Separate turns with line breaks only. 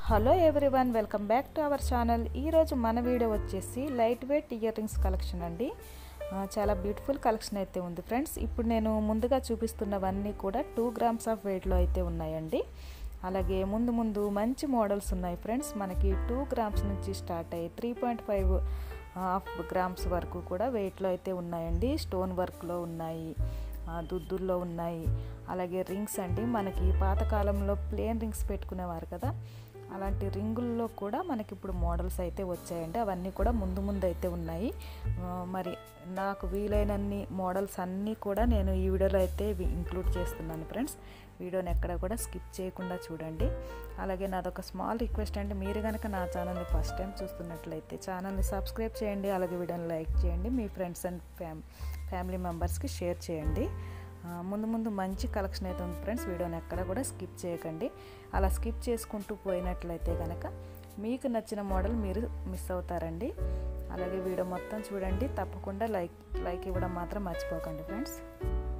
hello everyone welcome back to our channel ఈరోజు మన video వచ్చేసి light weight earrings collection అండి ఆ, చాలా బ్యూటిఫుల్ కలెక్షన్ అయితే ఉంది ఫ్రెండ్స్ ఇప్పుడు నేను ముందుగా చూపిస్తున్నవన్నీ కూడా టూ గ్రామ్స్ ఆఫ్ వెయిట్లో అయితే ఉన్నాయండి అలాగే ముందు ముందు మంచి మోడల్స్ ఉన్నాయి ఫ్రెండ్స్ మనకి టూ గ్రామ్స్ నుంచి స్టార్ట్ అయ్యి three point five half grams వరకు కూడా వెయిట్లో అయితే ఉన్నాయండి స్టోన్ వర్క్లో ఉన్నాయి ఆ, దుద్దుల్లో ఉన్నాయి అలాగే రింగ్స్ అండి మనకి పాతకాలంలో ప్లేన్ రింగ్స్ పెట్టుకునేవారు కదా అలాంటి రింగుల్లో కూడా మనకి ఇప్పుడు మోడల్స్ అయితే వచ్చాయండి అవన్నీ కూడా ముందు ముందు అయితే ఉన్నాయి ఆ, మరి నాకు వీలైనన్ని మోడల్స్ అన్నీ కూడా నేను ఈ వీడియోలో అయితే ఇంక్లూడ్ చేస్తున్నాను ఫ్రెండ్స్ వీడియోని ఎక్కడ కూడా స్కిప్ చేయకుండా చూడండి అలాగే నాదొక స్మాల్ రిక్వెస్ట్ అండి మీరు కనుక నా ఛానల్ని ఫస్ట్ టైం చూస్తున్నట్లయితే ఛానల్ని సబ్స్క్రైబ్ చేయండి అలాగే వీడియోని లైక్ చేయండి మీ ఫ్రెండ్స్ అండ్ ఫ్యామ్ ఫ్యామిలీ మెంబర్స్కి షేర్ చేయండి ఆ, ముందు ముందు మంచి కలెక్షన్ అయితే ఉంది ఫ్రెండ్స్ వీడియోని ఎక్కడ కూడా స్కిప్ చేయకండి అలా స్కిప్ చేసుకుంటూ పోయినట్లయితే కనుక మీకు నచ్చిన మోడల్ మీరు మిస్ అవుతారండి అలాగే వీడియో మొత్తం చూడండి తప్పకుండా లైక్ లైక్ ఇవ్వడం మాత్రం మర్చిపోకండి ఫ్రెండ్స్